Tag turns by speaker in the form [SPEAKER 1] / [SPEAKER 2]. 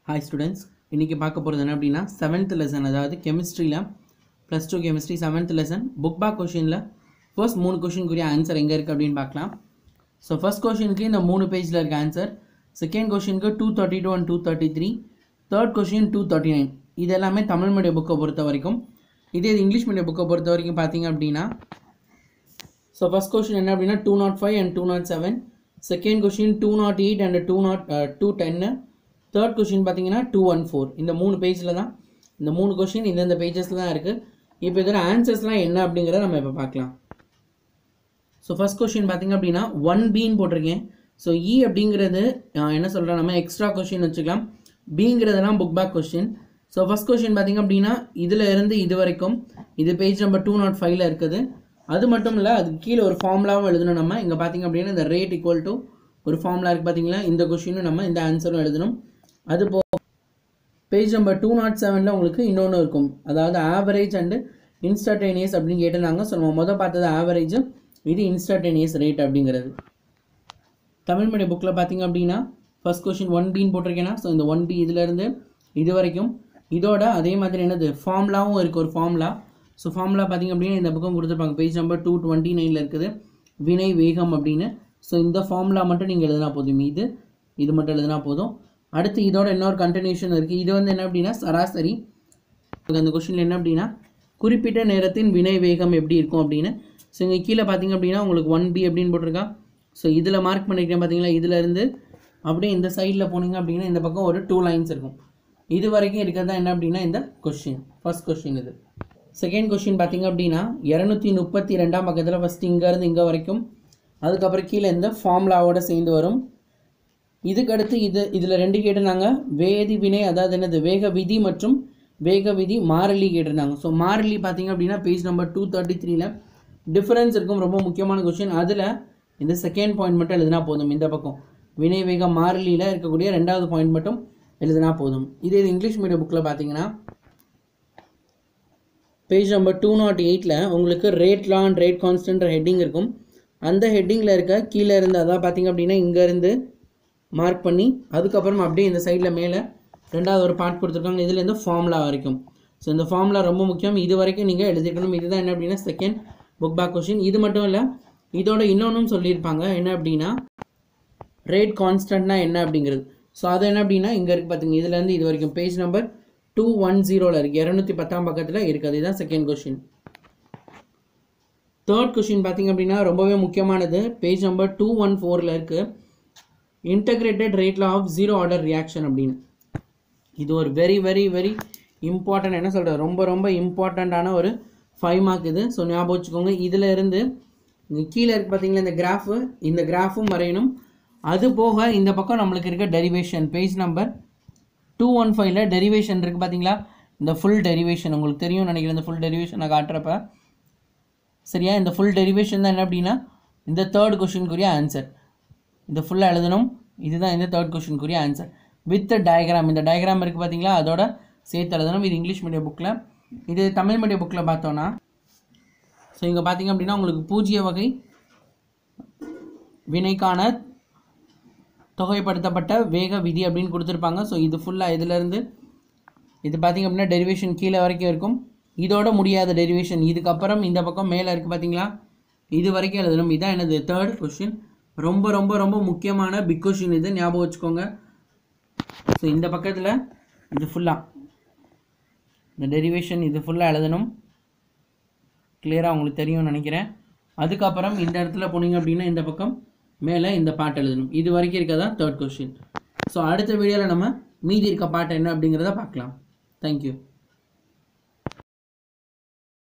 [SPEAKER 1] hi students இன்றைக்கி பார்க்க போகிறது என்ன அப்படின்னா செவன்த் லெசன் அதாவது கெமிஸ்ட்ரியில் plus two chemistry seventh lesson book back கொஷினில் ஃபர்ஸ்ட் மூணு கொஷினுக்குரிய ஆன்சர் எங்கே இருக்குது அப்படின்னு பார்க்கலாம் ஸோ ஃபர்ஸ்ட் கொஷினுக்கு இந்த மூணு பேஜில் இருக்க ஆன்சர் செகண்ட் கொஷினுக்கு two thirty two and two thirty three third question two thirty nine இது எல்லாமே தமிழ் மீடியம் புக்கை பொறுத்த வரைக்கும் இதே இது இங்கிலீஷ் மீடியம் புக்கை பொறுத்த வரைக்கும் பார்த்தீங்க அப்படின்னா ஸோ ஃபஸ்ட் கொஷின் என்ன அப்படின்னா two naught five and two naught seven second question two naught eight and two naught two டென்னு தேர்ட் கொஷின் பார்த்தீங்கன்னா டூ ஒன் ஃபோர் இந்த மூணு பேஜில் தான் இந்த மூணு கொஷின் இந்தந்த பேஜஸில் தான் இருக்குது இப்போ இதோட ஆன்சர்ஸ்லாம் என்ன அப்படிங்கிறத நம்ம இப்போ பார்க்கலாம் ஸோ ஃபஸ்ட் கொஷின் பார்த்தீங்க அப்படின்னா ஒன் பின்னு போட்டிருக்கேன் ஸோ இ அப்படிங்கிறது அஹ், என்ன சொல்கிறோம் நம்ம எக்ஸ்ட்ரா கொஷின் வச்சுக்கலாம் பிங்கிறதெல்லாம் book back question so first question பார்த்தீங்க அப்படின்னா இதில் இருந்து இது வரைக்கும் இது பேஜ் நம்பர் டூ நாட் ஃபைவ்ல இருக்குது அது மட்டும் இல்லை அதுக்கு கீழே ஒரு ஃபார்முலாவும் எழுதணும் நம்ம இங்கே பார்த்தீங்க அப்படின்னா இந்த ரேட் ஈக்குவல் டு ஒரு ஃபார்முலா இருக்குது பார்த்தீங்களா இந்த கொஷினும் நம்ம இந்த ஆன்சரும் எழுதணும் அது போ பேஜ் நம்பர் டூ நாட் செவனில் உங்களுக்கு இன்னொன்று இருக்கும் அதாவது ஆவரேஜ் அண்டு இன்ஸ்டன்டேனியஸ் அப்படின்னு கேட்டிருந்தாங்க ஸோ நம்ம மொதல் பார்த்தது ஆவரேஜ் இது இன்ஸ்டன்டேனியஸ் ரேட் அப்படிங்கிறது தமிழ் மீடியம் புக்கில் பார்த்தீங்க அப்படின்னா ஃபர்ஸ்ட் கொஷின் ஒன் பின்னு போட்டிருக்கேன்னா ஸோ இந்த ஒன் பி இதிலேருந்து இது வரைக்கும் இதோட அதே மாதிரி என்னது ஃபார்முலாவும் இருக்குது ஒரு ஃபார்முலா ஸோ ஃபார்முலா பார்த்தீங்க அப்படின்னா இந்த பக்கம் கொடுத்துருப்பாங்க பேஜ் நம்பர் டூ டுவெண்ட்டி நைனில் இருக்குது வினை வேகம் அப்படின்னு ஸோ இந்த ஃபார்முலா மட்டும் நீங்கள் எழுதினா போதும் இது இது மட்டும் எழுதினா போதும் அடுத்து இதோட இன்னொரு கண்டினியூஷன் இருக்குது இது வந்து என்ன அப்படின்னா சராசரி உங்களுக்கு அந்த கொஷினில் என்ன அப்படின்னா குறிப்பிட்ட நேரத்தின் வினை வேகம் எப்படி இருக்கும் அப்படின்னு ஸோ இங்கே கீழே பார்த்தீங்க அப்படின்னா உங்களுக்கு ஒன் பி அப்படின்னு போட்டிருக்கா ஸோ இதில் மார்க் பண்ணியிருக்கேன் பார்த்தீங்களா இதுல இருந்து அப்படியே இந்த சைடில் போனீங்க அப்படின்னா இந்த பக்கம் ஒரு டூ லைன்ஸ் இருக்கும் இது வரைக்கும் இருக்கிறது தான் என்ன அப்படின்னா இந்த கொஷின் ஃபர்ஸ்ட் கொஷின் இது செகண்ட் கொஷின் பார்த்தீங்க அப்படின்னா இரநூத்தி முப்பத்தி ரெண்டாம் பக்கத்தில் ஃபஸ்ட் இங்கேருந்து இங்கே வரைக்கும் அதுக்கப்புறம் கீழே இந்த ஃபார்முலாவோட சேர்ந்து வரும் இதுக்கு அடுத்து இது இதில் ரெண்டு கேட்டிருந்தாங்க வேதி வினை அதாவது என்னது வேக விதி மற்றும் வேக விதி மாறிலி கேட்டிருந்தாங்க ஸோ மாறிலி பார்த்தீங்க அப்படின்னா பேஜ் நம்பர் டூ தேர்ட்டி த்ரீல டிஃபரன்ஸ் இருக்கும் ரொம்ப முக்கியமான கொஷின் அதில் இந்த செகண்ட் பாயிண்ட் மட்டும் எழுதினா போதும் இந்த பக்கம் வினை வேக மாறிலியில் இருக்கக்கூடிய ரெண்டாவது பாயிண்ட் மட்டும் எழுதினா போதும் இதே இது இங்கிலீஷ் மீடியம் புக்கில் பார்த்தீங்கன்னா பேஜ் நம்பர் டூ நாட் எயிட்டில் உங்களுக்கு rate law and rate constant heading இருக்கும் அந்த ஹெட்டிங்கில் இருக்க கீழே இருந்து அதான் பார்த்தீங்க அப்படின்னா இங்கேருந்து மார்க் பண்ணி அதுக்கப்புறம் அப்படியே இந்த சைடில் மேலே ரெண்டாவது ஒரு பார்ட் கொடுத்துருக்காங்க இதுலேருந்து ஃபார்முலா வரைக்கும் ஸோ இந்த ஃபார்முலா ரொம்ப முக்கியம் இது வரைக்கும் நீங்கள் எழுதிக்கணும் இதுதான் என்ன அப்படின்னா செகண்ட் புக் பேக் கொஷின் இது மட்டும் இல்லை இதோட இன்னொன்றும் சொல்லியிருப்பாங்க என்ன அப்படின்னா ரேட் கான்ஸ்டன்ட்னா என்ன அப்படிங்கிறது ஸோ அது என்ன அப்படின்னா இங்கே இருக்குது பார்த்தீங்க இதுலேருந்து இது வரைக்கும் பேஜ் நம்பர் டூ ஒன் ஜீரோவில் இருக்குது இரநூத்தி பத்தாம் பக்கத்தில் இருக்குது இதுதான் செகண்ட் கொஷின் தேர்ட் கொஷின் பார்த்தீங்க அப்படின்னா ரொம்பவே முக்கியமானது பேஜ் நம்பர் டூ ஒன் ஃபோரில் இருக்குது இன்டகிரேட்டட் ரேட்ல ஆஃப் ஜீரோ ஆர்டர் ரியாக்ஷன் அப்படின்னு இது ஒரு வெரி வெரி வெரி இம்பார்ட்டன்ட் என்ன சொல்கிறது ரொம்ப ரொம்ப இம்பார்ட்டண்ட்டான ஒரு ஃபைவ் மார்க் இது ஸோ ஞாபகம் வச்சுக்கோங்க இதில் இருந்து இங்கே கீழே இருக்கு பார்த்தீங்களா இந்த கிராஃபு இந்த கிராஃபும் வரையணும் அது போக இந்த பக்கம் நம்மளுக்கு இருக்க derivation page number two one ஃபைவ்ல டெரிவேஷன் இருக்குது பார்த்தீங்களா இந்த ஃபுல் டெரிவேஷன் உங்களுக்கு தெரியும் நினைக்கிறேன் இந்த ஃபுல் டெரிவேஷனை காட்டுறப்ப சரியா இந்த ஃபுல் டெரிவேஷன் தான் என்ன அப்படின்னா இந்த தேர்ட் கொஷினுக்குரிய ஆன்சர் இந்த ஃபுல்லாக எழுதணும் இதுதான் இந்த தேர்ட் கொஷினுக்குரிய ஆன்சர் வித் டயக்ராம் இந்த டயக்ராம் இருக்குது பார்த்தீங்களா அதோட சேர்த்து எழுதணும் இது இங்கிலீஷ் மீடியம் புக்கில் இது தமிழ் மீடியம் புக்கில் பார்த்தோன்னா ஸோ இங்கே பார்த்தீங்க அப்படின்னா உங்களுக்கு பூஜ்ய வகை வினைக்கான தொகைப்படுத்தப்பட்ட வேக விதி அப்படின்னு கொடுத்துருப்பாங்க ஸோ இது ஃபுல்லாக இதிலேருந்து இது பார்த்தீங்க அப்படின்னா டெரிவேஷன் கீழே வரைக்கும் இருக்கும் இதோட முடியாத டெரிவேஷன் இதுக்கப்புறம் இந்த பக்கம் மேலே இருக்குது பார்த்தீங்களா இது வரைக்கும் எழுதணும் இதான் எனது தேர்ட் கொஷின் ரொம்ப ரொம்ப ரொம்ப முக்கியமான பிக் கொஷின் இது ஞாபகம் வச்சுக்கோங்க ஸோ இந்த பக்கத்தில் இது ஃபுல்லாக இந்த டெரிவேஷன் இது ஃபுல்லாக எழுதணும் கிளியராக உங்களுக்கு தெரியும்னு நினைக்கிறேன் அதுக்கப்புறம் இந்த இடத்துல போனீங்க அப்படின்னா இந்த பக்கம் மேலே இந்த பாட்டு எழுதணும் இது வரைக்கும் இருக்கதான் தேர்ட் கொஷின் ஸோ அடுத்த வீடியோவில் நம்ம மீதி இருக்க பாட்டு என்ன அப்படிங்கிறத பார்க்கலாம் தேங்க்யூ